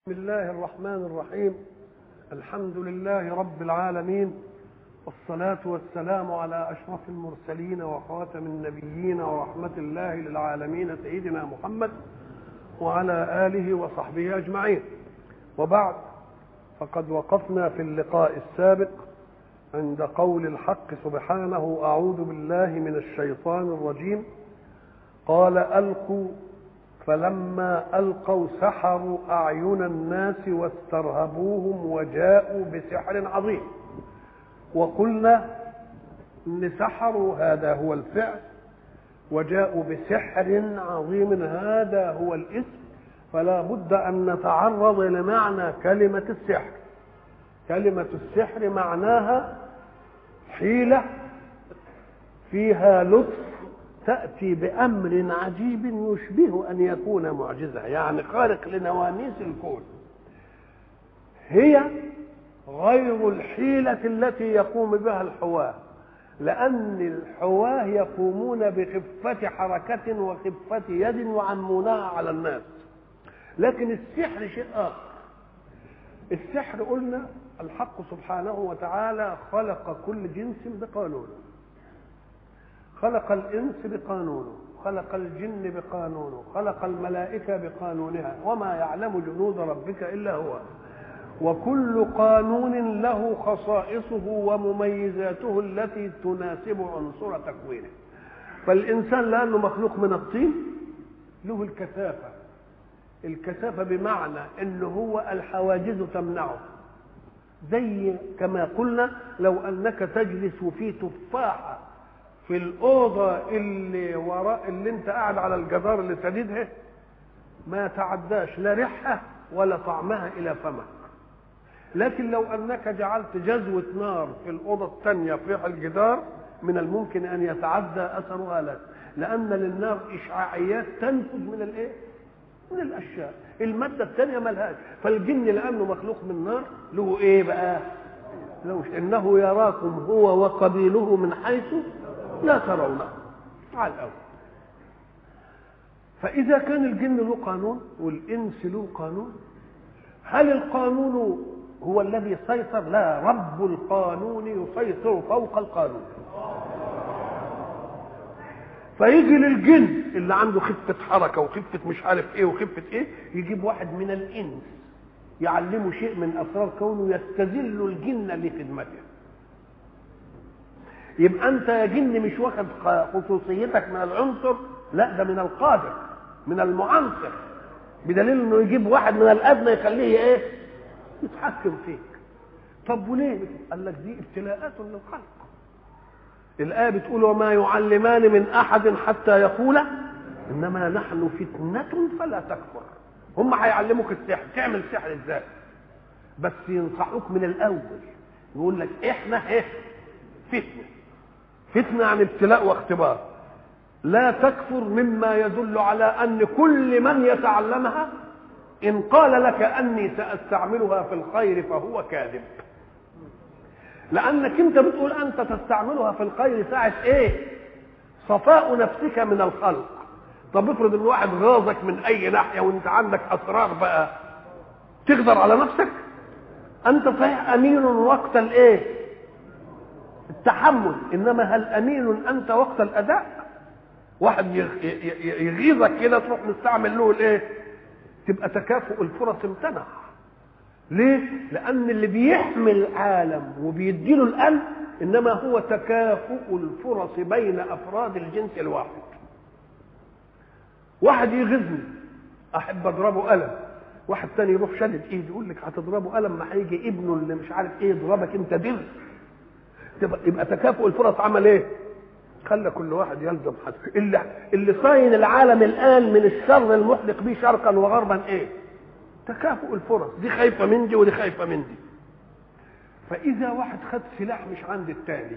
بسم الله الرحمن الرحيم الحمد لله رب العالمين والصلاة والسلام على أشرف المرسلين وخاتم النبيين ورحمة الله للعالمين سيدنا محمد وعلى آله وصحبه أجمعين وبعد فقد وقفنا في اللقاء السابق عند قول الحق سبحانه أعوذ بالله من الشيطان الرجيم قال ألقوا فلما القوا سحروا اعين الناس واسترهبوهم وجاءوا بسحر عظيم وقلنا ان سحروا هذا هو الفعل وجاءوا بسحر عظيم هذا هو الاسم فلا بد ان نتعرض لمعنى كلمه السحر كلمه السحر معناها حيله فيها لطف تأتي بأمر عجيب يشبه أن يكون معجزة يعني خارق لنواميس الكون هي غير الحيلة التي يقوم بها الحواة لأن الحواة يقومون بخفة حركة وخفة يد يعمونها على الناس لكن السحر شيء آخر السحر قلنا الحق سبحانه وتعالى خلق كل جنس بقانونه خلق الانس بقانونه خلق الجن بقانونه خلق الملائكه بقانونها وما يعلم جنود ربك الا هو وكل قانون له خصائصه ومميزاته التي تناسب عنصر تكوينه فالانسان لانه مخلوق من الطين له الكثافه الكثافه بمعنى انه هو الحواجز تمنعه زي كما قلنا لو انك تجلس في تفاحه في الأوضة اللي وراء اللي أنت قاعد على الجدار اللي سديدها ما تعداش لا ريحها ولا طعمها إلى فمك لكن لو أنك جعلت جزوة نار في الأوضة الثانية في الجدار من الممكن أن يتعدى أثرها لك لأن للنار إشعاعيات تنفذ من الإيه؟ من الأشياء المادة الثانية ملهاش فالجن لأنه مخلوق من نار له إيه بقى؟ لو إنه يراكم هو وقبيله من حيث لا ترونه على الأول فإذا كان الجن له قانون والإنس له قانون هل القانون هو الذي سيطر لا رب القانون يسيطر فوق القانون فيجي للجن اللي عنده خفة حركة وخفة مش عارف ايه وخفة ايه يجيب واحد من الإنس يعلمه شيء من أسرار كونه يستذل الجن لخدمته يبقى انت يا جن مش واخد خصوصيتك من العنصر لا ده من القادر من المعنصر بدليل انه يجيب واحد من الادنى يخليه ايه يتحكم فيك طب وليه قال لك دي ابتلاءات للخلق الآية بتقول وما يعلمان من أحد حتى يقولا إنما نحن فتنة فلا تكفر هم هيعلموك السحر تعمل سحر ازاي بس ينصحوك من الأول يقول لك إحنا إيه فتنة فتنة عن ابتلاء واختبار لا تكفر مما يدل على أن كل من يتعلمها إن قال لك أني سأستعملها في الخير فهو كاذب لأنك أنت بتقول أنت تستعملها في الخير ساعة إيه صفاء نفسك من الخلق طب افرض ان واحد غاظك من اي ناحيه وانت عندك اسرار بقى تقدر على نفسك انت صحيح امين وقت الايه التحمل انما هل امين انت وقت الاداء واحد يغيظك كده تروح مستعمل له الايه تبقى تكافؤ الفرص امتنع ليه لان اللي بيحمل العالم وبيديله القلب انما هو تكافؤ الفرص بين افراد الجنس الواحد واحد يغيظني احب اضربه قلم واحد تاني يروح شدد ايدي يقول لك هتضربه قلم ما هيجي ابنه اللي مش عارف ايه يضربك انت درس تبقى يبقى تكافؤ الفرص عمل ايه؟ خلى كل واحد يلزم حد اللي اللي صاين العالم الان من الشر المحدق به شرقا وغربا ايه؟ تكافؤ الفرص دي خايفه من دي ودي خايفه من دي فاذا واحد خد سلاح مش عند التاني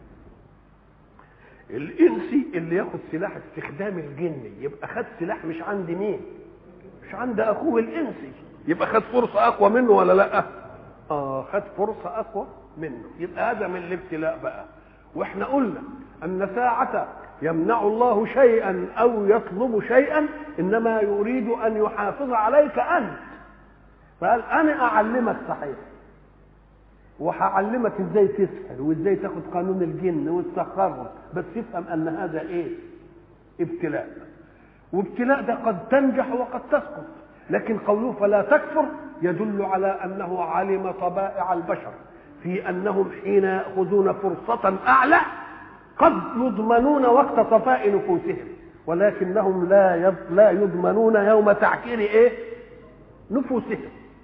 الانسي اللي ياخد سلاح استخدام الجني يبقى خد سلاح مش عند مين مش عند اخوه الانسي يبقى خد فرصه اقوى منه ولا لا اه خد فرصه اقوى منه يبقى هذا من الابتلاء بقى واحنا قلنا ان ساعة يمنع الله شيئا او يطلب شيئا انما يريد ان يحافظ عليك انت فقال انا اعلمك صحيح وهعلمك ازاي تسحر وازاي تاخد قانون الجن وتسخرهم بس افهم ان هذا ايه ابتلاء وابتلاء ده قد تنجح وقد تسقط لكن قوله فلا تكفر يدل على انه علم طبائع البشر في انهم حين ياخذون فرصه اعلى قد يضمنون وقت صفاء نفوسهم ولكنهم لا لا يضمنون يوم تعكير ايه نفوسهم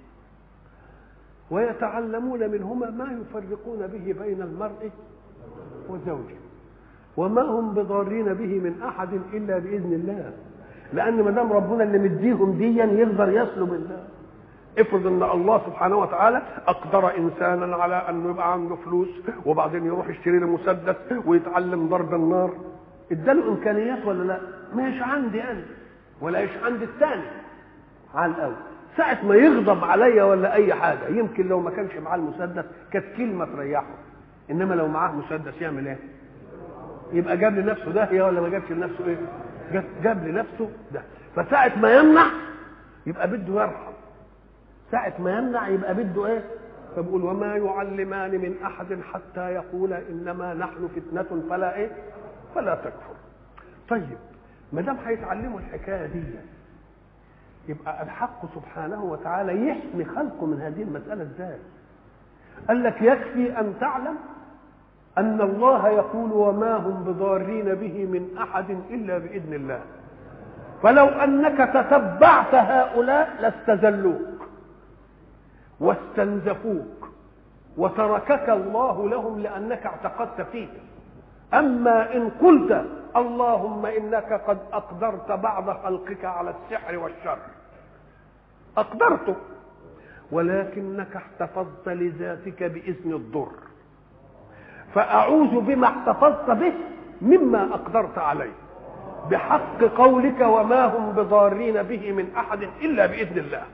ويتعلمون منهما ما يفرقون به بين المرء وزوجه وما هم بضارين به من احد الا باذن الله لان ما دام ربنا اللي مديهم ديا يقدر يسلب الله افرض ان الله سبحانه وتعالى اقدر انسانا على انه يبقى عنده فلوس وبعدين يروح يشتري له مسدس ويتعلم ضرب النار اداله امكانيات ولا لا مش عندي انا ولا مش عند الثاني على الاول ساعة ما يغضب عليا ولا أي حاجة يمكن لو ما كانش معاه المسدس كانت كلمة تريحه إنما لو معاه مسدس يعمل إيه؟ يبقى جاب لنفسه داهية ولا ما جابش لنفسه إيه؟ جاب, جاب لنفسه ده فساعة ما يمنع يبقى بده يرحم ساعة ما يمنع يبقى بده إيه؟ فبقول وما يعلمان من أحد حتى يقول إنما نحن فتنة فلا إيه؟ فلا تكفر طيب ما دام هيتعلموا الحكاية دي يبقى الحق سبحانه وتعالى يحمي خلقه من هذه المسألة ازاي قال لك يكفي أن تعلم أن الله يقول وما هم بضارين به من أحد إلا بإذن الله فلو أنك تتبعت هؤلاء لاستذلوك واستنزفوك وتركك الله لهم لأنك اعتقدت فيه أما إن قلت اللهم إنك قد أقدرت بعض خلقك على السحر والشر أقدرته ولكنك احتفظت لذاتك بإذن الضر فأعوذ بما احتفظت به مما أقدرت عليه بحق قولك وما هم بضارين به من أحد إلا بإذن الله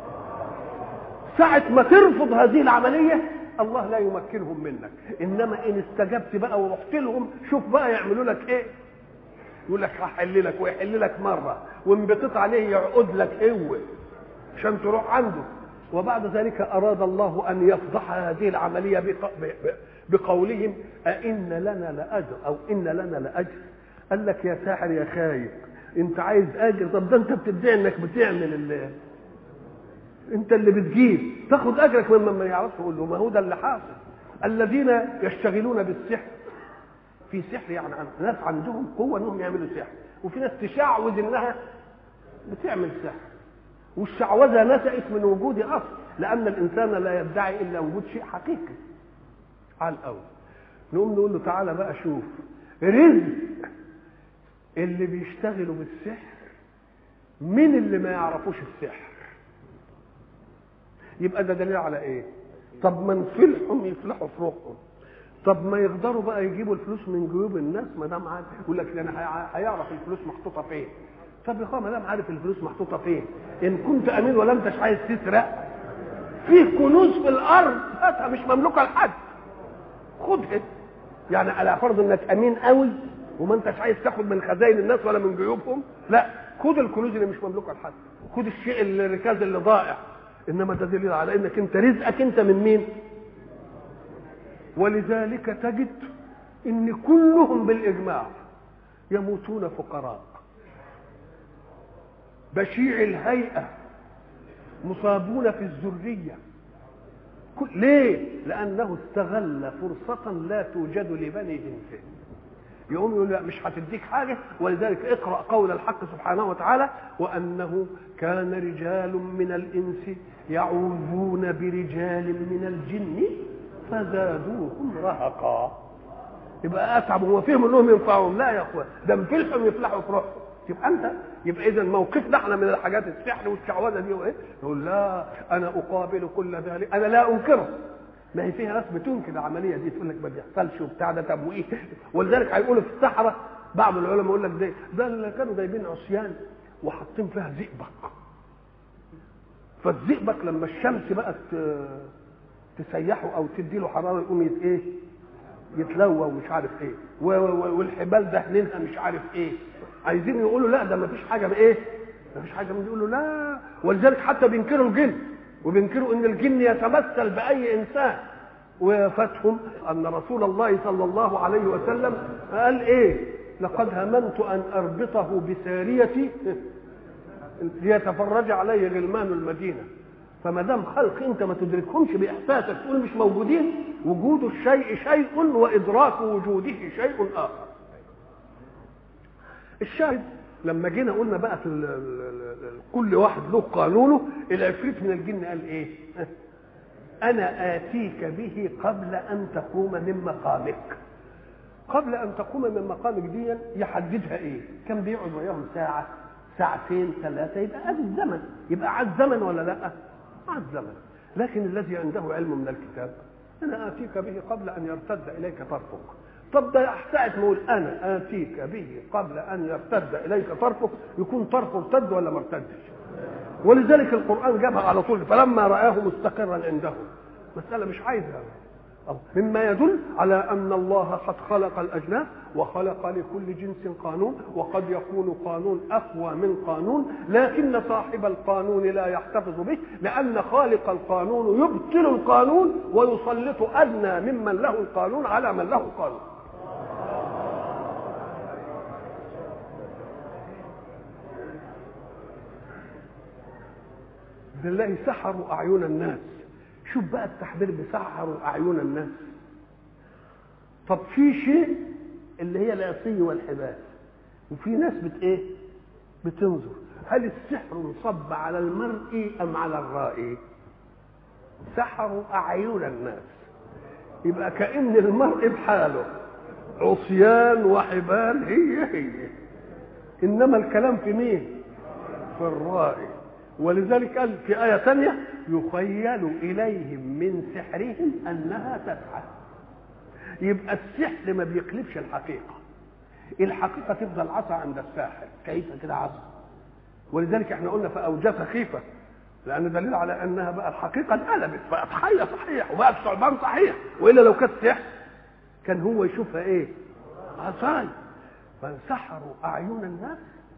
ساعة ما ترفض هذه العملية الله لا يمكنهم منك انما ان استجبت بقى ورحت لهم شوف بقى يعملوا لك ايه يقول لك هحل لك ويحل لك مره وان بتط عليه يعقد لك هو عشان تروح عنده وبعد ذلك اراد الله ان يفضح هذه العمليه بقولهم أئن لنا لاجر او ان لنا لاجر قال لك يا ساحر يا خايب انت عايز اجر طب ده انت بتدعي انك بتعمل اللي انت اللي بتجيب تاخد اجرك ممن ما يعرفش يقول له ما هو ده اللي حاصل الذين يشتغلون بالسحر في سحر يعني ناس عندهم قوه انهم يعملوا سحر وفي ناس تشعوذ انها بتعمل سحر والشعوذه نشأت من وجود اصل لان الانسان لا يدعي الا وجود شيء حقيقي على الاول نقوم نقول له تعالى بقى شوف رزق اللي بيشتغلوا بالسحر مين اللي ما يعرفوش السحر يبقى ده دليل على ايه طب ما نفلحهم يفلحوا في روحهم طب ما يقدروا بقى يجيبوا الفلوس من جيوب الناس ما دام عارف يقول لك ده انا هيعرف الفلوس محطوطه فين طب يا اخويا ما دام عارف الفلوس محطوطه فين ان كنت امين ولا انتش عايز تسرق في كنوز في الارض هاتها مش مملوكه لحد خدها يعني على فرض انك امين قوي وما انتش عايز تاخد من خزائن الناس ولا من جيوبهم لا خد الكنوز اللي مش مملوكه لحد خد الشيء الركاز اللي ضائع انما ده دليل على انك انت رزقك انت من مين ولذلك تجد ان كلهم بالاجماع يموتون فقراء بشيع الهيئه مصابون في الذريه ليه لانه استغل فرصه لا توجد لبني جنسه يقوم يقول لا مش هتديك حاجه ولذلك اقرا قول الحق سبحانه وتعالى وانه كان رجال من الانس يعوذون برجال من الجن فزادوهم رهقا يبقى اتعب هو فهم انهم ينفعهم لا يا اخوان ده مفلحهم يفلحوا في روحهم يبقى انت يبقى اذا موقفنا احنا من الحاجات السحر والشعوذه دي وايه؟ يقول لا انا اقابل كل ذلك انا لا انكره ما هي فيها ناس بتنكر العمليه دي تقول لك ما بيحصلش وبتاع ده طب وايه ولذلك هيقولوا في الصحراء بعض العلماء يقول لك ده ده اللي كانوا جايبين عصيان وحاطين فيها زئبق فالزئبق لما الشمس بقت تسيحه او تدي له حراره يقوم يت ايه يتلوى ومش عارف ايه والحبال دهنينها مش عارف ايه عايزين يقولوا لا ده ما فيش حاجه بايه ما فيش حاجه يقولوا لا ولذلك حتى بينكروا الجن وبينكروا ان الجن يتمثل باي انسان وفاتهم ان رسول الله صلى الله عليه وسلم قال ايه لقد هممت ان اربطه بساريتي ليتفرج علي غلمان المدينه فما دام خلق انت ما تدركهمش باحساسك تقول مش موجودين وجود الشيء شيء وادراك وجوده شيء اخر الشاهد لما جينا قلنا بقى في ال ال ال كل واحد له قانونه العفريت من الجن قال ايه انا اتيك به قبل ان تقوم من مقامك قبل ان تقوم من مقامك دي يحددها ايه كان بيقعد وياهم ساعه ساعتين ثلاثه يبقى ادي الزمن يبقى عاد زمن ولا لا عاد زمن لكن الذي عنده علم من الكتاب انا اتيك به قبل ان يرتد اليك طرفك طب ده ساعة ما اقول انا اتيك به قبل ان يرتد اليك طرفك يكون طرفه ارتد ولا ما ارتدش ولذلك القران جابها على طول فلما رآه مستقرا عنده مسألة مش عايزها مما يدل على أن الله قد خلق الأجناس وخلق لكل جنس قانون وقد يكون قانون أقوى من قانون لكن صاحب القانون لا يحتفظ به لأن خالق القانون يبطل القانون ويسلط أدنى ممن له القانون على من له القانون بالله سحروا أعين الناس شوف بقى التحبير بسحروا أعين الناس طب في شيء اللي هي العصي والحبال وفي ناس بت ايه بتنظر هل السحر انصب على المرء ام على الرائي سحروا اعين الناس يبقى كان المرء بحاله عصيان وحبال هي هي انما الكلام في مين في الرائي ولذلك قال في آية ثانية يخيل إليهم من سحرهم أنها تسعى يبقى السحر ما بيقلبش الحقيقة الحقيقة تفضل عصا عند الساحر كيف كده عصا ولذلك احنا قلنا فأوجس خيفة لأن دليل على أنها بقى الحقيقة انقلبت بقت حية صحيح وبقت ثعبان صحيح وإلا لو كانت سحر كان هو يشوفها إيه؟ عصاي فانسحروا أعين الناس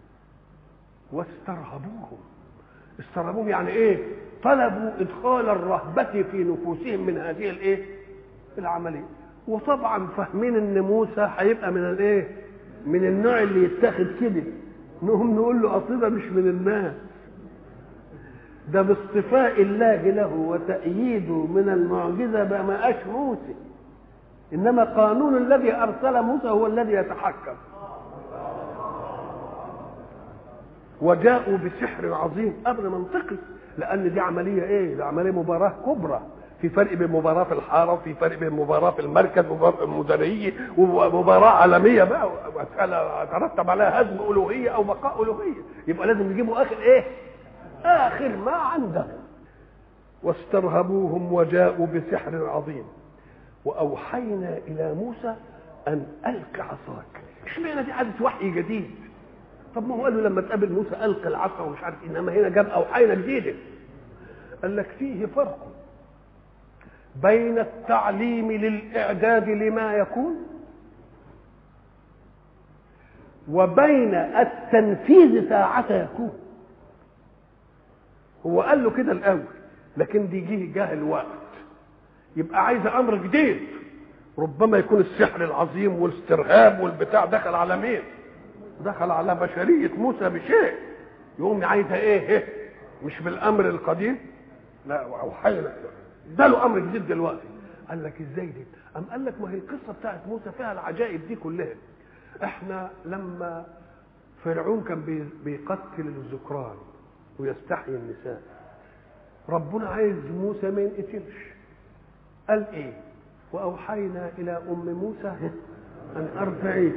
واسترهبوهم استرهبوهم يعني ايه طلبوا ادخال الرهبة في نفوسهم من هذه الايه العملية وطبعا فاهمين ان موسى هيبقى من الايه من النوع اللي يتاخد كده نقوم نقول له اصل ده مش من الناس ده باصطفاء الله له وتأييده من المعجزة بقى ما قاش موسى إنما قانون الذي أرسل موسى هو الذي يتحكم وجاءوا بسحر عظيم امر منطقي لان دي عمليه ايه دي عمليه مباراه كبرى في فرق بين مباراه في الحاره وفي فرق بين مباراه في المركز ومباراه المدنيه ومباراه عالميه بقى مساله ترتب عليها هزم الوهيه او بقاء الوهيه يبقى لازم يجيبوا اخر ايه اخر ما عندهم واسترهبوهم وجاءوا بسحر عظيم واوحينا الى موسى ان الق عصاك اشمعنى دي عاده وحي جديد طب ما هو قال له لما تقابل موسى القى العصا ومش عارف انما هنا جاب اوحينا جديده قال لك فيه فرق بين التعليم للاعداد لما يكون وبين التنفيذ ساعة يكون هو قال له كده الاول لكن دي جه جاه الوقت يبقى عايز امر جديد ربما يكون السحر العظيم والاسترهاب والبتاع دخل على مين دخل على بشرية موسى بشيء يقوم عايزها ايه, إيه؟ مش بالامر القديم لا اوحينا ده له امر جديد دلوقتي قال لك ازاي دي ام قال لك ما هي القصه بتاعت موسى فيها العجائب دي كلها احنا لما فرعون كان بيقتل الذكران ويستحيي النساء ربنا عايز موسى ما ينقتلش قال ايه واوحينا الى ام موسى ان ارضعيه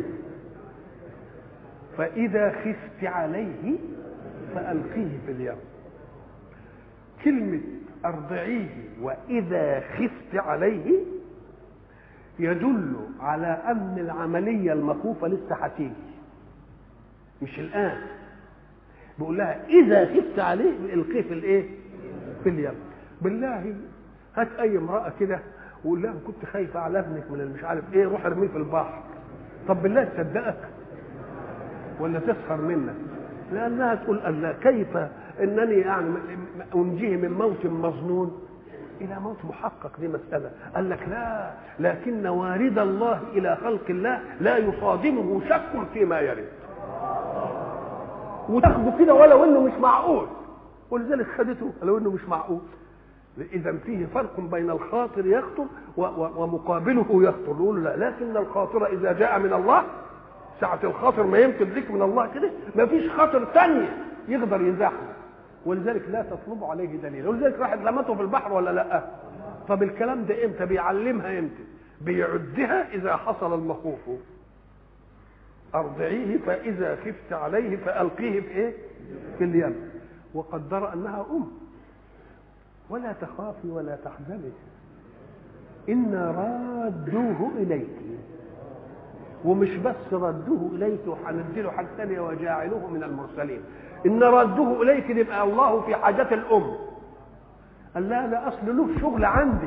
فإذا خفت عليه فألقيه في اليم كلمة أرضعيه وإذا خفت عليه يدل على أن العملية المخوفة لسه هتيجي مش الآن بيقول لها إذا خفت عليه القيه في الإيه؟ في اليم بالله هات أي امرأة كده وقول لها كنت خايفة على ابنك من مش عارف إيه روح ارميه في البحر طب بالله تصدقك ولا تسخر منك لانها تقول الله كيف انني يعني انجيه من موت مظنون الى موت محقق دي مساله قال لك لا لكن وارد الله الى خلق الله لا يصادمه شك فيما يرد وتاخده كده ولو انه مش معقول ولذلك خدته ولو انه مش معقول اذا فيه فرق بين الخاطر يخطر ومقابله يخطر يقول لا لكن الخاطر اذا جاء من الله ساعة الخاطر ما يمكن ذيك من الله كده ما فيش خاطر ثانية يقدر يزاحمه ولذلك لا تطلب عليه دليل ولذلك راحت لمته في البحر ولا لا طب الكلام ده امتى بيعلمها امتى بيعدها اذا حصل المخوف ارضعيه فاذا خفت عليه فالقيه في ايه في اليم وقدر انها ام ولا تخافي ولا تحزني إنا رادوه إليك ومش بس ردوه إليك وهنديله حاجة ثانية وجاعلوه من المرسلين إن ردوه إليك يبقى الله في حاجة الأم قال لا ده أصل له شغل عندي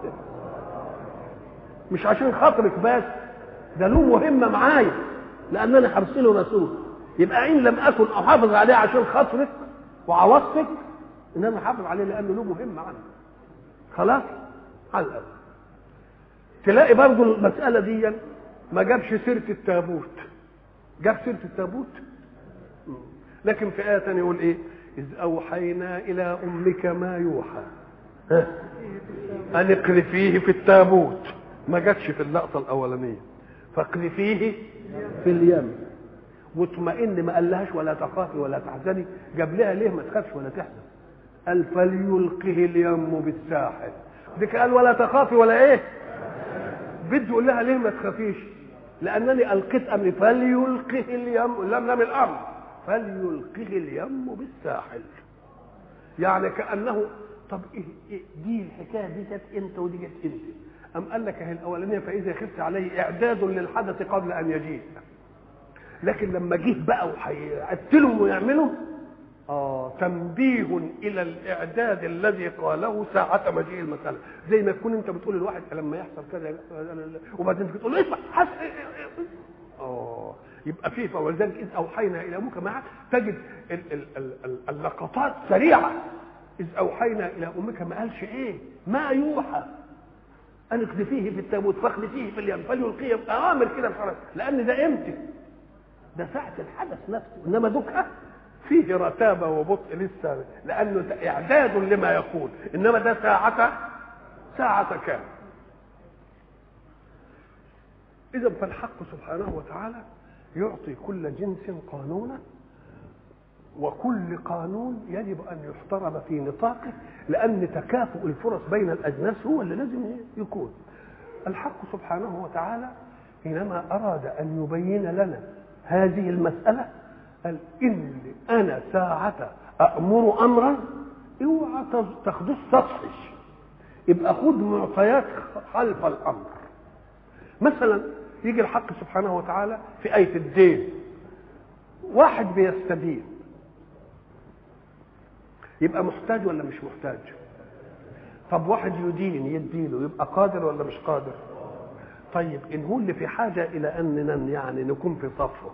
مش عشان خاطرك بس ده له مهمة معايا لأنني هرسله رسول يبقى إن لم أكن أحافظ عليه عشان خاطرك وعوضتك انما حافظ عليه لانه له مهمه عنه خلاص على الاول تلاقي برضه المساله دي ما جابش سيره التابوت جاب سيره التابوت لكن في ايه ثانيه يقول ايه اذ اوحينا الى امك ما يوحى ان اقذفيه في التابوت ما جاتش في اللقطه الاولانيه فاقذفيه في اليم واطمئن ما قالهاش ولا تخافي ولا تحزني جاب لها ليه ما تخافش ولا تحزن قال فليلقه اليم بالساحل ديك قال ولا تخافي ولا ايه بده يقول لها ليه ما تخافيش لانني القيت امري فليلقه اليم لم لم الامر فليلقه اليم بالساحل يعني كانه طب إيه, إيه دي الحكايه دي جت امتى ودي جت امتى ام قال لك اهي الاولانيه فاذا خفت عليه اعداد للحدث قبل ان يجيء لكن لما جه بقى وهيقتلهم ويعملوا آه تنبيه إلى الإعداد الذي قاله ساعة مجيء المسألة زي ما تكون أنت بتقول لواحد لما يحصل كذا وبعدين تقول له اسمع حس آه يبقى فيه ولذلك إذ أوحينا إلى أمك معك تجد ال ال ال اللقطات سريعة إذ أوحينا إلى أمك ما قالش إيه ما يوحى أن اقذفيه في التابوت فاقذفيه في اليم فليلقيه أوامر كده بصراحة لأن ده إمتى ده ساعة الحدث نفسه إنما دكها فيه رتابه وبطء لسه لانه اعداد لما يقول انما ده ساعه ساعه كام اذا فالحق سبحانه وتعالى يعطي كل جنس قانونا وكل قانون يجب ان يحترم في نطاقه لان تكافؤ الفرص بين الاجناس هو اللي لازم يكون الحق سبحانه وتعالى حينما اراد ان يبين لنا هذه المساله قال إن أنا ساعة أأمر أمرا اوعى تاخدوه سطحي يبقى خد معطيات خلف الأمر مثلا يجي الحق سبحانه وتعالى في آية الدين واحد بيستدين يبقى محتاج ولا مش محتاج طب واحد يدين يديله يبقى قادر ولا مش قادر طيب ان هو اللي في حاجه الى اننا يعني نكون في صفه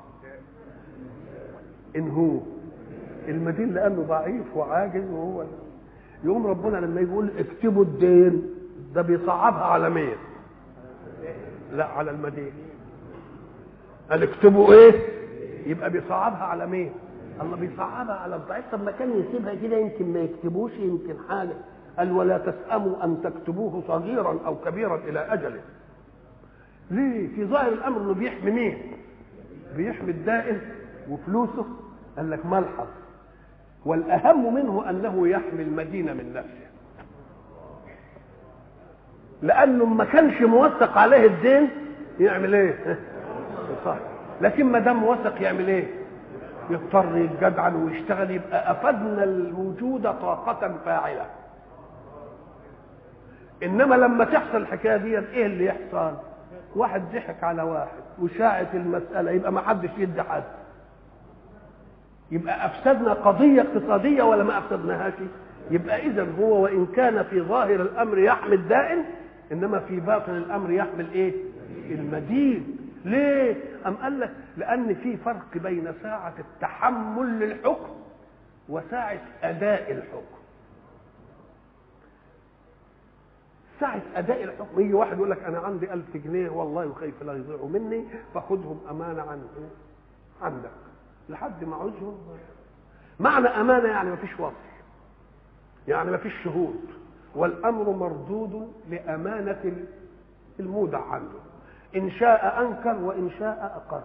ان هو المدين لانه ضعيف وعاجز وهو يقوم ربنا لما يقول اكتبوا الدين ده بيصعبها على مين لا على المدين قال اكتبوا ايه يبقى بيصعبها على مين الله بيصعبها على الضعيف طب ما كان يسيبها كده يمكن ما يكتبوش يمكن حاجه قال ولا تسأموا أن تكتبوه صغيرا أو كبيرا إلى أجله ليه في ظاهر الأمر أنه بيحمي مين بيحمي الدائن وفلوسه قال لك ملحظ والأهم منه أنه يحمي المدينة من نفسه لأنه ما كانش موثق عليه الدين يعمل ايه صح لكن ما دام موثق يعمل ايه يضطر يتجدعن ويشتغل يبقى افدنا الوجود طاقة فاعلة انما لما تحصل الحكايه دي ايه اللي يحصل واحد ضحك على واحد وشاعت المساله يبقى ما حدش يدي حد يبقى افسدنا قضيه اقتصاديه ولا ما افسدناهاش يبقى اذا هو وان كان في ظاهر الامر يحمي الدائن انما في باطن الامر يحمل ايه المدين ليه ام قال لك لان في فرق بين ساعه التحمل للحكم وساعة أداء الحكم ساعة أداء الحكم يجي واحد يقول لك أنا عندي ألف جنيه والله وخايف لا يضيعوا مني فخذهم أمانة عن عندك لحد ما عاوزهم معنى أمانة يعني ما فيش وصل يعني ما فيش شهود والأمر مردود لأمانة المودع عنده إن شاء أنكر وإن شاء أقر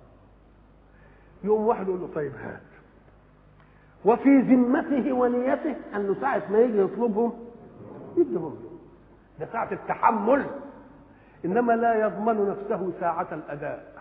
يوم واحد يقول له طيب هات وفي ذمته ونيته أنه ساعة ما يجي يطلبهم يدهم له ده ساعة التحمل إنما لا يضمن نفسه ساعة الأداء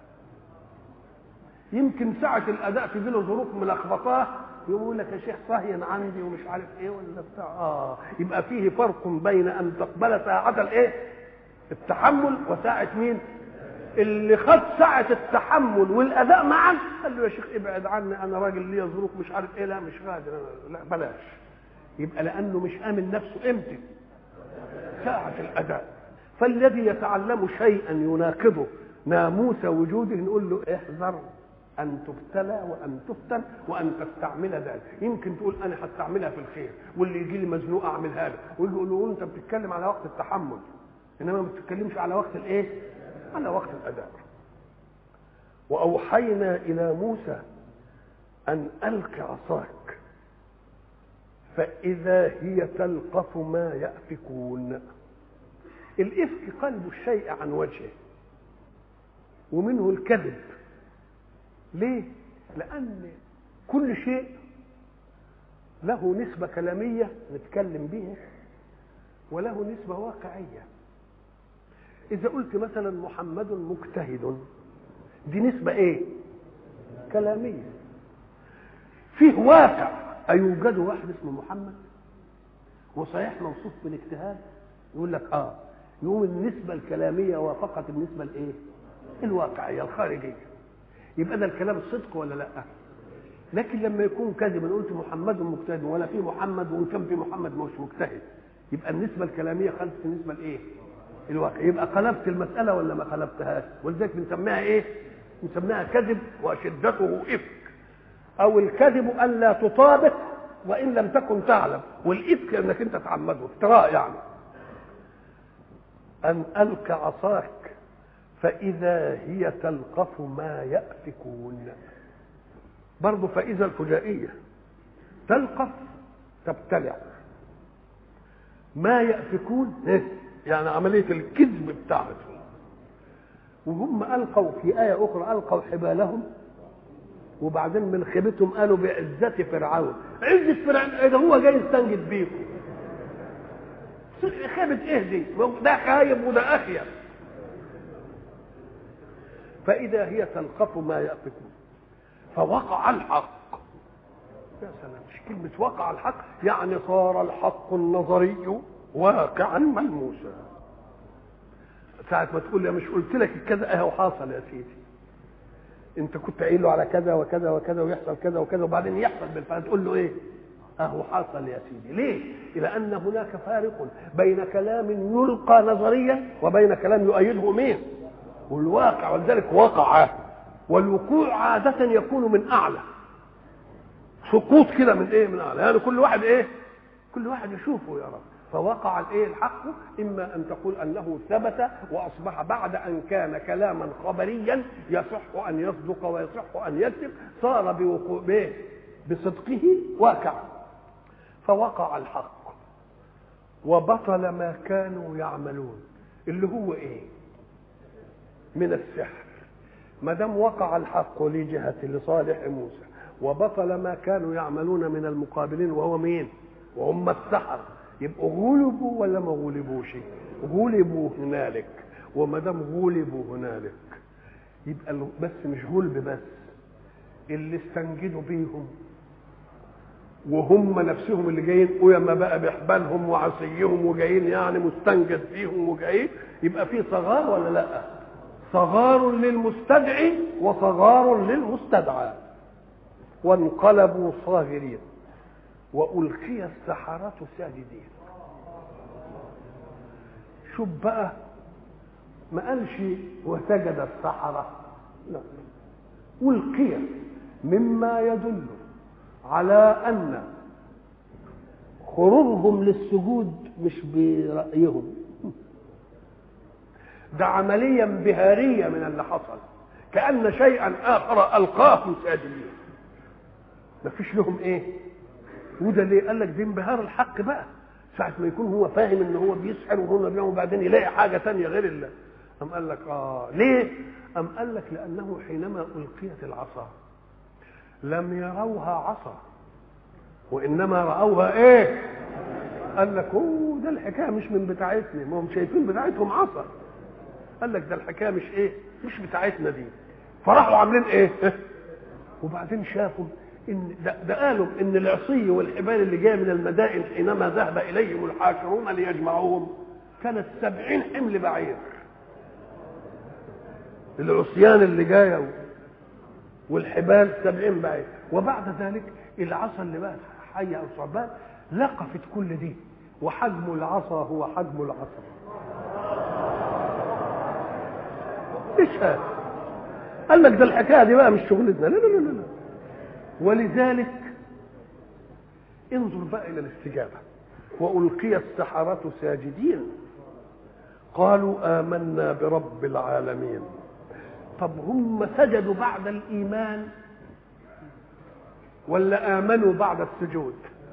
يمكن ساعة الأداء تجي له ظروف ملخبطاه يقول لك يا شيخ صهين عندي ومش عارف ايه ولا بتاع اه يبقى فيه فرق بين ان تقبل ساعة الايه؟ التحمل وساعة مين؟ اللي خد ساعة التحمل والأداء معا قال له يا شيخ ابعد عني أنا راجل ليا ظروف مش عارف إيه لا مش قادر لا بلاش يبقى لأنه مش آمن نفسه إمتى؟ ساعة الأداء فالذي يتعلم شيئا يناقضه ناموس وجوده نقول له احذر أن تبتلى وأن تفتن وأن تستعمل ذلك يمكن تقول أنا هستعملها في الخير واللي يجي لي مزنوق أعملها له ويقول له أنت بتتكلم على وقت التحمل إنما ما بتتكلمش على وقت الإيه؟ على وقت الأداء وأوحينا إلى موسى أن ألق عصاك فإذا هي تلقف ما يأفكون الإفك قلب الشيء عن وجهه ومنه الكذب ليه؟ لأن كل شيء له نسبة كلامية نتكلم بها وله نسبة واقعية إذا قلت مثلا محمد مجتهد دي نسبة إيه؟ كلامية فيه واقع أيوجد واحد اسمه محمد وصحيح موصوف بالاجتهاد يقول لك آه يقوم النسبة الكلامية وافقت النسبة الإيه؟ الواقعية الخارجية يبقى ده الكلام صدق ولا لا؟ لكن لما يكون كذبا قلت محمد مجتهد ولا في محمد وان كان في محمد مش مجتهد يبقى النسبة الكلامية خلفت النسبة الإيه؟ الواقع يبقى قلبت المسألة ولا ما قلبتهاش ولذلك بنسميها ايه بنسميها كذب وشدته إفك أو الكذب أن لا تطابق وإن لم تكن تعلم والإفك أنك أنت تعمده افتراء يعني أن ألك عصاك فإذا هي تلقف ما يأفكون برضه فإذا الفجائية تلقف تبتلع ما يأفكون إيه؟ يعني عملية الكذب بتاعتهم وهم ألقوا في آية أخرى ألقوا حبالهم وبعدين من خيبتهم قالوا بعزة فرعون عزة فرعون إيه ده هو جاي يستنجد بيكم خيبة إيه دي ده خايب وده أخيب فإذا هي تلقف ما يأفكون فوقع الحق يا سلام مش كلمة وقع الحق يعني صار الحق النظري واقعا ملموسا ساعة ما تقول لي مش قلت لك كذا اهو حاصل يا سيدي انت كنت قايل له على كذا وكذا وكذا ويحصل كذا وكذا وبعدين يحصل بالفعل تقول له ايه اهو حصل يا سيدي ليه لان هناك فارق بين كلام يلقى نظريا وبين كلام يؤيده مين والواقع ولذلك وقع والوقوع عادة يكون من أعلى سقوط كده من إيه من أعلى يعني كل واحد إيه كل واحد يشوفه يا رب فوقع الايه الحق اما ان تقول انه ثبت واصبح بعد ان كان كلاما خبريا يصح ان يصدق ويصح ان يكذب صار بوقوع به بصدقه واقع فوقع الحق وبطل ما كانوا يعملون اللي هو ايه من السحر ما دام وقع الحق لجهة لصالح موسى وبطل ما كانوا يعملون من المقابلين وهو مين وهم السحر يبقوا غلبوا ولا ما غلبوش غلبوا هنالك وما دام غلبوا هنالك يبقى بس مش غلب بس اللي استنجدوا بيهم وهم نفسهم اللي جايين ويما بقى بحبالهم وعصيهم وجايين يعني مستنجد فيهم وجايين يبقى في صغار ولا لا صغار للمستدعي وصغار للمستدعى وانقلبوا صاغرين وألقي السحرة ساجدين شوف بقى ما قالش وسجد السحرة لا ألقي مما يدل على ان خروجهم للسجود مش برايهم ده عمليه انبهاريه من اللي حصل كان شيئا اخر القاهم ساجدين مفيش لهم ايه وده ليه قال لك دي انبهار الحق بقى ساعة ما يكون هو فاهم ان هو بيسحر وهو بيعمل وبعدين يلاقي حاجة تانية غير الله أم قال لك اه ليه؟ أم قال لك لأنه حينما ألقيت العصا لم يروها عصا وإنما رأوها إيه؟ قال لك اوه ده الحكاية مش من بتاعتنا ما هم شايفين بتاعتهم عصا قال لك ده الحكاية مش إيه؟ مش بتاعتنا دي فراحوا عاملين إيه؟ وبعدين شافوا ان ده, ده قالوا ان العصي والحبال اللي جايه من المدائن حينما ذهب اليهم الحاشرون ليجمعوهم كانت سبعين حمل بعير العصيان اللي جايه والحبال سبعين بعير وبعد ذلك العصا اللي بقت حيه او ثعبان لقفت كل دي وحجم العصا هو حجم العصا ايش هذا قال لك ده الحكايه دي بقى مش شغلتنا لا لا لا لا ولذلك انظر بقى الى الاستجابه والقي السحره ساجدين قالوا امنا برب العالمين طب هم سجدوا بعد الايمان ولا امنوا بعد السجود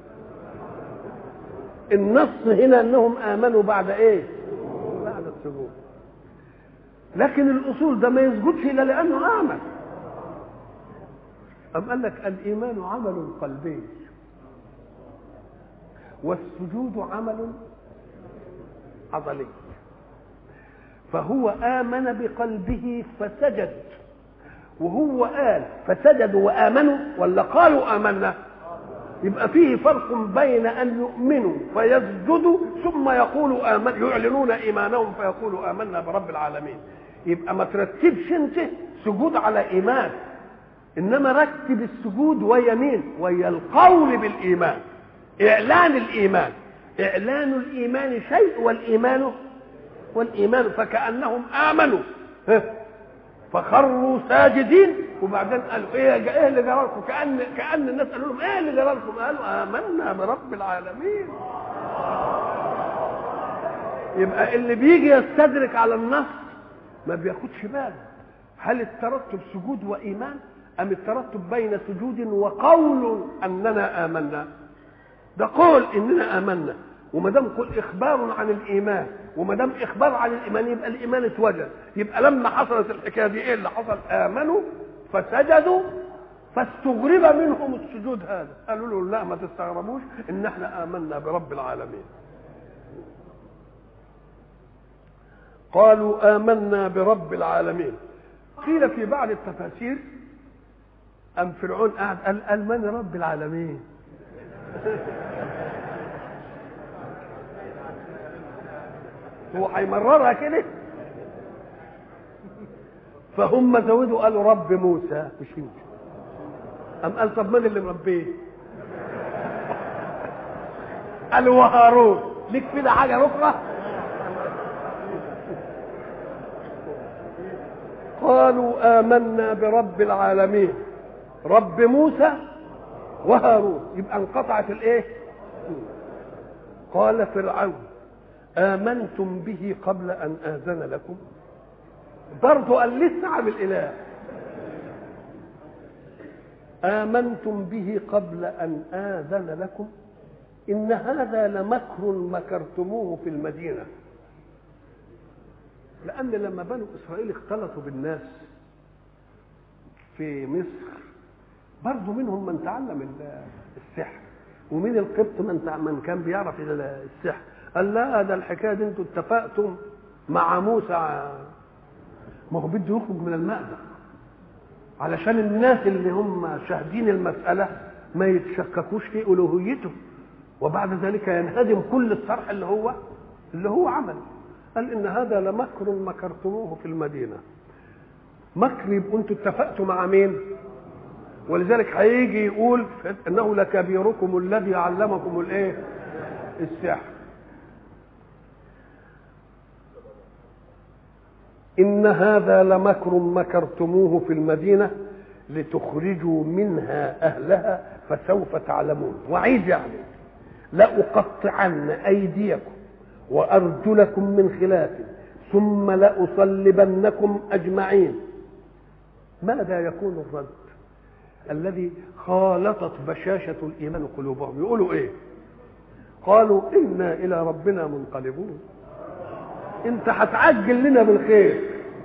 النص هنا انهم امنوا بعد ايه بعد السجود لكن الاصول ده ما يسجدش الا لانه امن أم قال لك الإيمان عمل قلبي والسجود عمل عضلي فهو آمن بقلبه فسجد وهو قال فسجدوا وآمنوا ولا قالوا آمنا يبقى فيه فرق بين أن يؤمنوا فيسجدوا ثم يقولوا آمن يعلنون إيمانهم فيقولوا آمنا برب العالمين يبقى ما ترتبش أنت سجود على إيمان انما رتب السجود ويا مين ويا القول بالايمان اعلان الايمان اعلان الايمان شيء والايمان والايمان فكانهم امنوا فخروا ساجدين وبعدين قالوا ايه ايه اللي جرى لكم كان كان الناس قالوا لهم ايه اللي جرى لكم قالوا امنا برب العالمين يبقى اللي بيجي يستدرك على النص ما بياخدش باله هل الترتب سجود وايمان أم الترتب بين سجود وقول أننا آمنا ده قول إننا آمنا وما دام قول إخبار عن الإيمان وما دام إخبار عن الإيمان يبقى الإيمان اتوجد يبقى لما حصلت الحكاية دي إيه اللي حصل آمنوا فسجدوا فاستغرب منهم السجود هذا قالوا له لا ما تستغربوش إن احنا آمنا برب العالمين قالوا آمنا برب العالمين قيل في بعض التفاسير أم فرعون قاعد قال, قال من رب العالمين هو هيمررها كده فهم زودوا قالوا رب موسى مش انت أم قال طب من اللي مربيه قالوا وهارون ليك كده حاجة أخرى قالوا آمنا برب العالمين رب موسى وهارون يبقى انقطعت الايه قال فرعون آمنتم به قبل أن آذن لكم برضه قال لسه عامل إله آمنتم به قبل أن آذن لكم إن هذا لمكر مكرتموه في المدينة لأن لما بنو إسرائيل اختلطوا بالناس في مصر برضه منهم من تعلم السحر ومن القبط من من كان بيعرف السحر قال لا ده الحكايه دي انتوا اتفقتم مع موسى ما هو بده يخرج من المأزق علشان الناس اللي هم شاهدين المسألة ما يتشككوش في ألوهيته وبعد ذلك ينهدم كل الصرح اللي هو اللي هو عمل قال إن هذا لمكر مكرتموه في المدينة مكر يبقوا انتوا اتفقتوا مع مين؟ ولذلك هيجي يقول انه لكبيركم الذي علمكم الايه السحر ان هذا لمكر مكرتموه في المدينه لتخرجوا منها اهلها فسوف تعلمون وعيد يعني لاقطعن ايديكم وارجلكم من خلاف ثم لاصلبنكم اجمعين ماذا يكون الرد الذي خالطت بشاشه الايمان قلوبهم يقولوا ايه قالوا انا الى ربنا منقلبون انت هتعجل لنا بالخير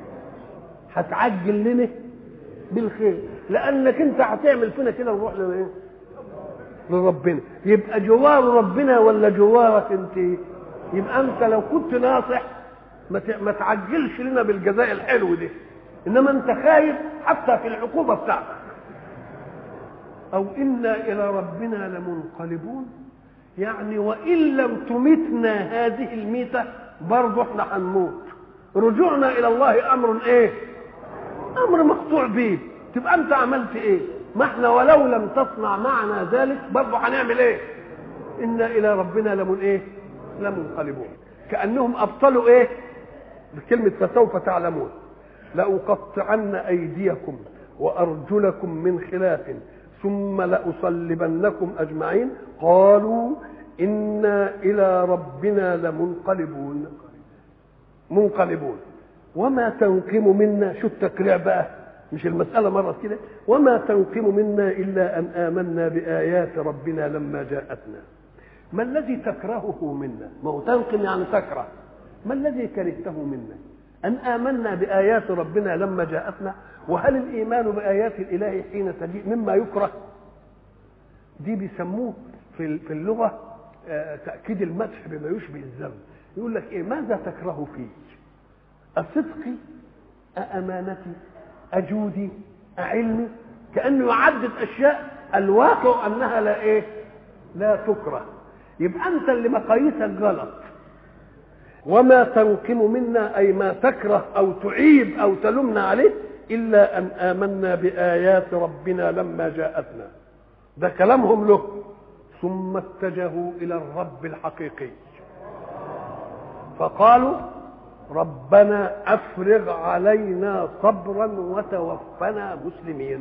هتعجل لنا بالخير لانك انت هتعمل فينا كده ونروح لايه لربنا يبقى جوار ربنا ولا جوارك انت يبقى انت لو كنت ناصح ما ما تعجلش لنا بالجزاء الحلو ده انما انت خايف حتى في العقوبه بتاعتك او انا الى ربنا لمنقلبون يعني وان لم تمتنا هذه الميته برضه احنا هنموت رجوعنا الى الله امر ايه امر مقطوع به تبقى انت عملت ايه ما احنا ولو لم تصنع معنا ذلك برضه هنعمل ايه انا الى ربنا لمن ايه لمنقلبون كانهم ابطلوا ايه بكلمه فسوف تعلمون لاقطعن ايديكم وارجلكم من خلاف ثم لاصلبنكم اجمعين قالوا انا الى ربنا لمنقلبون منقلبون وما تنقم منا شو التكريع بقى مش المسألة مرة كده وما تنقم منا إلا أن آمنا بآيات ربنا لما جاءتنا ما الذي تكرهه منا ما هو تنقم يعني تكره ما الذي كرهته منا أن آمنا بآيات ربنا لما جاءتنا وهل الإيمان بآيات الإله حين تجيء مما يكره دي بيسموه في في اللغة تأكيد المدح بما يشبه الذم يقول لك إيه ماذا تكره فيه أصدقي أأمانتي أجودي أعلمي كأنه يعدد أشياء الواقع أنها لا إيه لا تكره يبقى أنت اللي مقاييسك غلط وما تنقم منا أي ما تكره أو تعيب أو تلمنا عليه إلا أن آمنا بآيات ربنا لما جاءتنا ده كلامهم له ثم اتجهوا إلى الرب الحقيقي فقالوا ربنا افرغ علينا صبرا وتوفنا مسلمين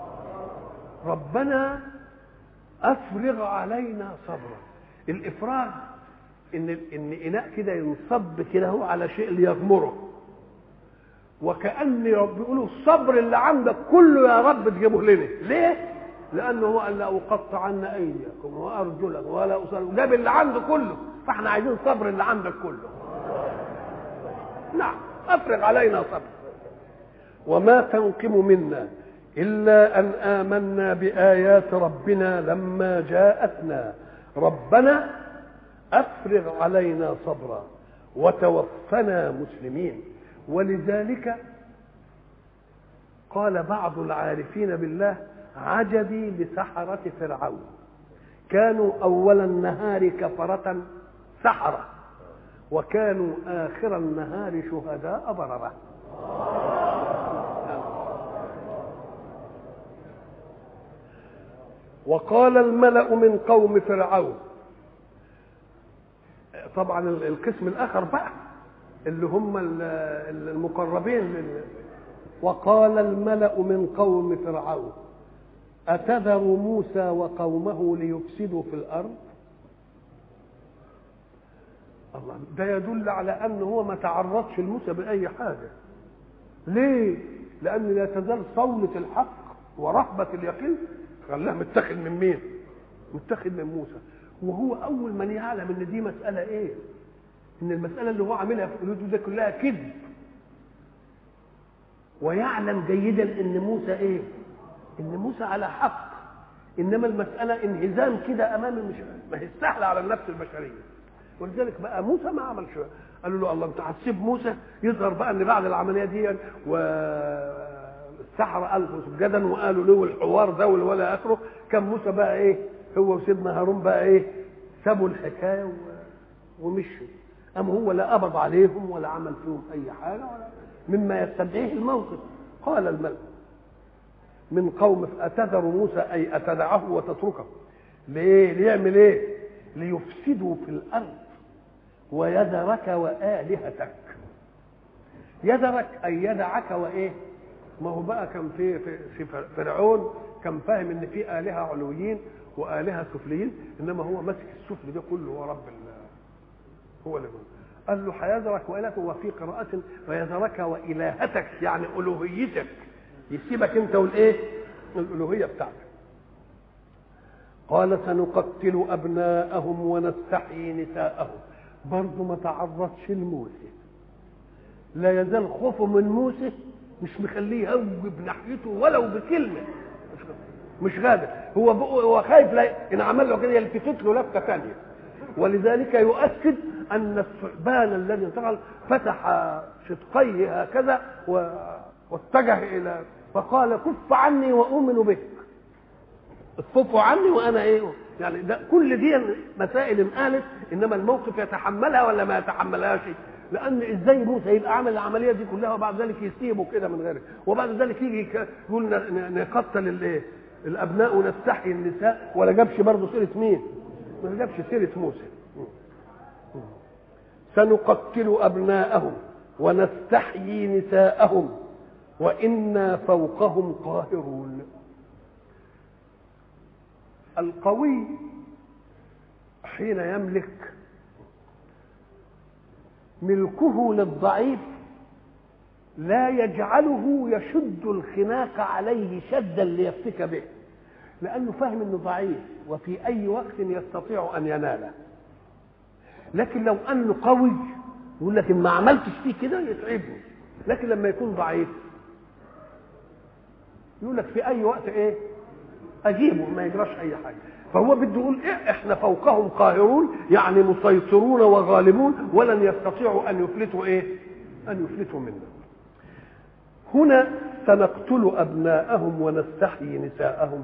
ربنا افرغ علينا صبرا الافراغ ان ان اناء كده ينصب كده هو على شيء ليغمره وكان بيقولوا الصبر اللي عندك كله يا رب تجيبه لنا ليه لانه هو قال لاقطعن ايديكم وارجلكم ولا اصل جاب اللي عنده كله فاحنا عايزين صبر اللي عندك كله نعم افرغ علينا صبر وما تنقم منا الا ان امنا بايات ربنا لما جاءتنا ربنا افرغ علينا صبرا وتوفنا مسلمين ولذلك قال بعض العارفين بالله عجبي لسحرة فرعون كانوا أول النهار كفرة سحرة وكانوا آخر النهار شهداء بررة وقال الملأ من قوم فرعون طبعا القسم الآخر بقى اللي هم المقربين وقال الملأ من قوم فرعون أتذر موسى وقومه ليفسدوا في الأرض الله ده يدل على أنه هو ما تعرضش لموسى بأي حاجة ليه؟ لأن لا تزال صولة الحق ورهبة اليقين خلاه متخذ من مين؟ متخذ من موسى وهو أول من يعلم إن دي مسألة إيه؟ إن المسألة اللي هو عاملها في قلوبه ده كلها كذب ويعلم جيدا إن موسى إيه؟ ان موسى على حق انما المساله انهزام كده امام مش ما هي سهله على النفس البشريه ولذلك بقى موسى ما عملش قالوا له الله انت هتسيب موسى يظهر بقى ان بعد العمليه دي والسحرة ألفوا سجدا وقالوا له الحوار ده ولا اخره كان موسى بقى ايه هو وسيدنا هارون بقى ايه سابوا الحكايه و... ومشوا اما هو لا قبض عليهم ولا عمل فيهم اي حاجه ولا مما يستدعيه الموقف قال الملك من قوم أتذر موسى أي أتدعه وتتركه ليه ليعمل ايه ليفسدوا في الأرض ويذرك وآلهتك يذرك أي يدعك وإيه ما هو بقى كان في في في فرعون كان فاهم ان في الهه علويين والهه سفليين انما هو ماسك السفل ده كله هو رب ال- هو اللي بيقول. قال له حيذرك والهك وفي قراءة ويذرك والهتك يعني الوهيتك يسيبك انت والايه؟ الالوهيه بتاعتك. قال سنقتل ابناءهم ونستحيي نساءهم برضه ما تعرضش لموسى لا يزال خوفه من موسى مش مخليه يهوب ناحيته ولو بكلمه مش مش غادر هو بقى هو خايف لا ان عمل له كده يلتفت له لفته ثانيه ولذلك يؤكد ان الثعبان الذي انتقل فتح شدقيه هكذا و... واتجه الى فقال كف عني واؤمن بك اصفوا عني وانا ايه يعني ده كل دي مسائل انقالت انما الموقف يتحملها ولا ما يتحملهاش لان ازاي موسى يبقى عامل العمليه دي كلها وبعد ذلك يسيبه كده من غيره وبعد ذلك يجي ك- يقول ن- ن- نقتل الايه الابناء ونستحيي النساء ولا جابش برضه سيره مين ما جابش سيره موسى سنقتل ابناءهم ونستحيي نساءهم وانا فوقهم قاهرون القوي حين يملك ملكه للضعيف لا يجعله يشد الخناق عليه شدا ليفتك به لانه فاهم انه ضعيف وفي اي وقت يستطيع ان يناله لكن لو انه قوي يقول لك إن ما عملتش فيه كده يتعبني لكن لما يكون ضعيف يقول لك في اي وقت ايه اجيبه ما يجراش اي حاجه فهو بده يقول إيه احنا فوقهم قاهرون يعني مسيطرون وغالبون ولن يستطيعوا ان يفلتوا ايه ان يفلتوا منا هنا سنقتل ابناءهم ونستحيي نساءهم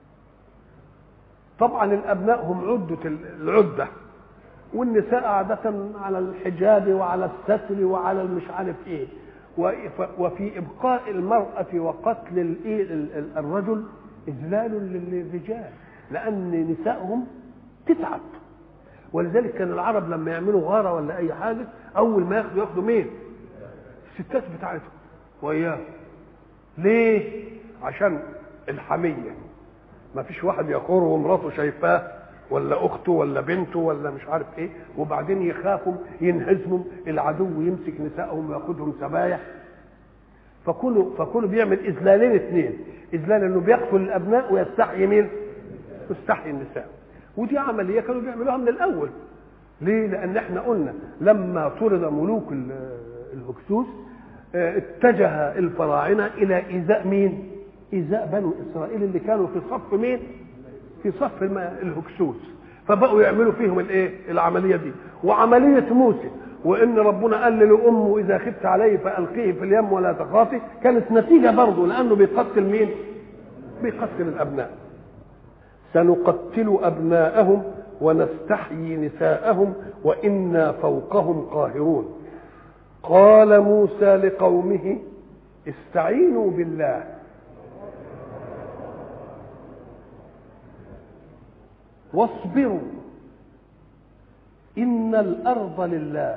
طبعا الابناء هم عده العده والنساء عادة على الحجاب وعلى الستر وعلى المش عارف ايه وف- وفي ابقاء المرأة وقتل الايه ال- ال- الرجل اذلال للرجال لان نسائهم تتعب ولذلك كان العرب لما يعملوا غارة ولا اي حاجة اول ما ياخدوا ياخدوا مين الستات بتاعتهم وياه ليه عشان الحمية ما فيش واحد يقر ومراته شايفاه ولا اخته ولا بنته ولا مش عارف ايه وبعدين يخافوا ينهزموا العدو يمسك نسائهم وياخدهم سبايا فكله فكله بيعمل اذلالين اثنين اذلال انه بيقتل الابناء ويستحيي مين؟ يستحيي النساء ودي عمليه كانوا بيعملوها من الاول ليه؟ لان احنا قلنا لما طرد ملوك ال- الهكسوس اه، اتجه الفراعنه الى ايذاء مين؟ ايذاء بنو اسرائيل اللي كانوا في صف مين؟ في صف الم- الهكسوس فبقوا يعملوا فيهم الايه العمليه دي وعمليه موسى وان ربنا قال لامه اذا خفت عليه فالقيه في اليم ولا تخافي كانت نتيجه برضه لانه بيقتل مين بيقتل الابناء سنقتل ابناءهم ونستحيي نساءهم وانا فوقهم قاهرون قال موسى لقومه استعينوا بالله واصبروا ان الارض لله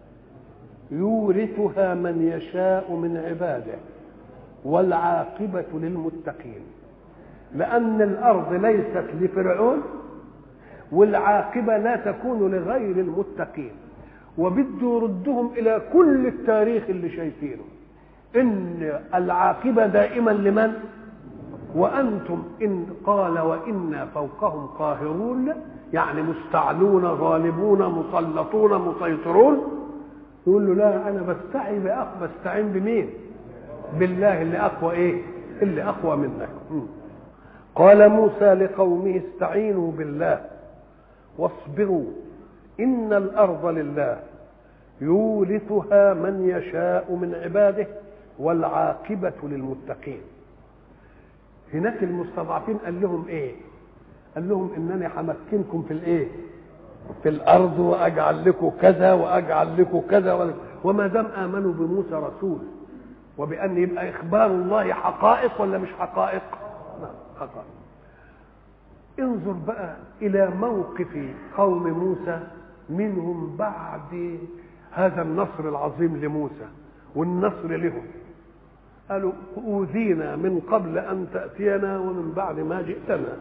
يورثها من يشاء من عباده والعاقبه للمتقين لان الارض ليست لفرعون والعاقبه لا تكون لغير المتقين وبده يردهم الى كل التاريخ اللي شايفينه ان العاقبه دائما لمن وانتم ان قال وانا فوقهم قاهرون يعني مستعلون غالبون مسلطون مسيطرون يقول له لا انا بستعي بأخ بستعين بمين بالله اللي اقوى ايه اللي اقوى منك م. قال موسى لقومه استعينوا بالله واصبروا ان الارض لله يورثها من يشاء من عباده والعاقبه للمتقين هناك المستضعفين قال لهم ايه قال لهم انني همكنكم في الايه في الارض واجعل لكم كذا واجعل لكم كذا ولا- وما دام امنوا بموسى رسول وبان يبقى اخبار الله حقائق ولا مش حقائق نعم حقائق انظر بقى الى موقف قوم موسى منهم بعد هذا النصر العظيم لموسى والنصر لهم قالوا أوذينا من قبل أن تأتينا ومن بعد ما جئتنا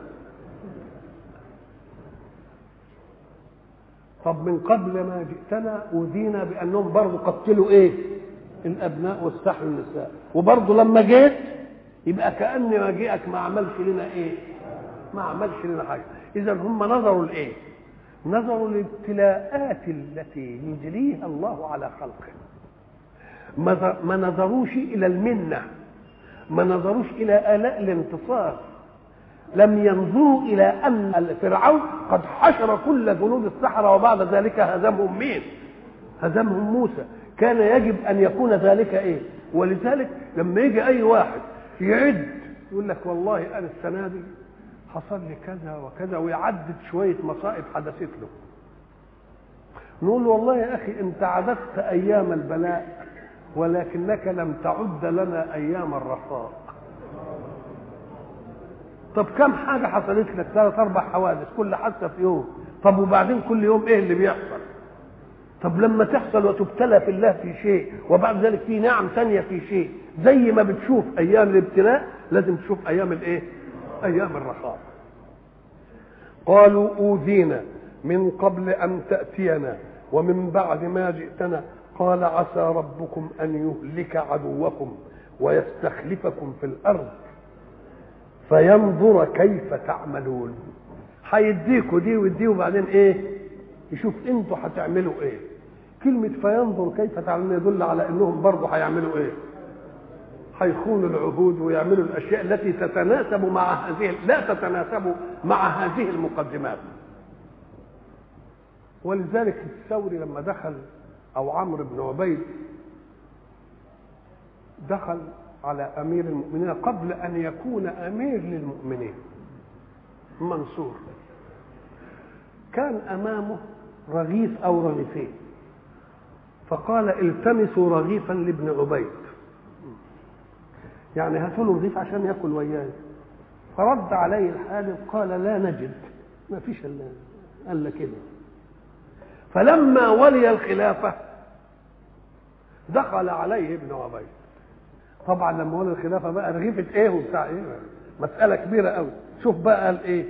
طب من قبل ما جئتنا أوذينا بأنهم برضه قتلوا إيه الأبناء واستحوا النساء وبرضه لما جيت يبقى كأن مجيئك ما عملش لنا إيه ما عملش لنا حاجة إذا هم نظروا لإيه نظروا للابتلاءات التي يجريها الله على خلقه ما نظروش الى المنه ما نظروش الى الاء الانتصار لم ينظروا الى ان فرعون قد حشر كل جنود السحره وبعد ذلك هزمهم مين هزمهم موسى كان يجب ان يكون ذلك ايه ولذلك لما يجي اي واحد يعد يقول لك والله انا السنه دي حصل لي كذا وكذا ويعدد شويه مصائب حدثت له نقول له والله يا اخي انت عددت ايام البلاء ولكنك لم تعد لنا ايام الرخاء طب كم حاجه حصلت لك ثلاث اربع حوادث كل حادثه في يوم طب وبعدين كل يوم ايه اللي بيحصل طب لما تحصل وتبتلى في الله في شيء وبعد ذلك في نعم ثانيه في شيء زي ما بتشوف ايام الابتلاء لازم تشوف ايام الايه ايام الرخاء قالوا اوذينا من قبل ان تاتينا ومن بعد ما جئتنا قال عسى ربكم ان يهلك عدوكم ويستخلفكم في الارض فينظر كيف تعملون هيديكوا دي ويديه وبعدين ايه يشوف انتوا هتعملوا ايه كلمة فينظر كيف تعملون يدل على انهم برضه هيعملوا ايه هيخونوا العهود ويعملوا الاشياء التي تتناسب مع هذه لا تتناسب مع هذه المقدمات ولذلك الثوري لما دخل او عمرو بن عبيد دخل على امير المؤمنين قبل ان يكون امير للمؤمنين منصور كان امامه رغيف او رغيفين فقال التمسوا رغيفا لابن عبيد يعني هاتوا له رغيف عشان ياكل وياه فرد عليه الحالب قال لا نجد ما فيش الا قال لك كده فلما ولي الخلافه دخل عليه ابن عبيد طبعا لما ولي الخلافه بقى رغيفه ايه وبتاع ايه مساله كبيره قوي شوف بقى قال ايه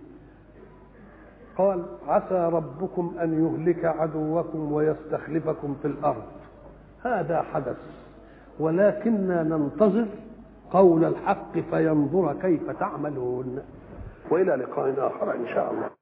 قال عسى ربكم ان يهلك عدوكم ويستخلفكم في الارض هذا حدث ولكننا ننتظر قول الحق فينظر كيف تعملون والى لقاء اخر ان شاء الله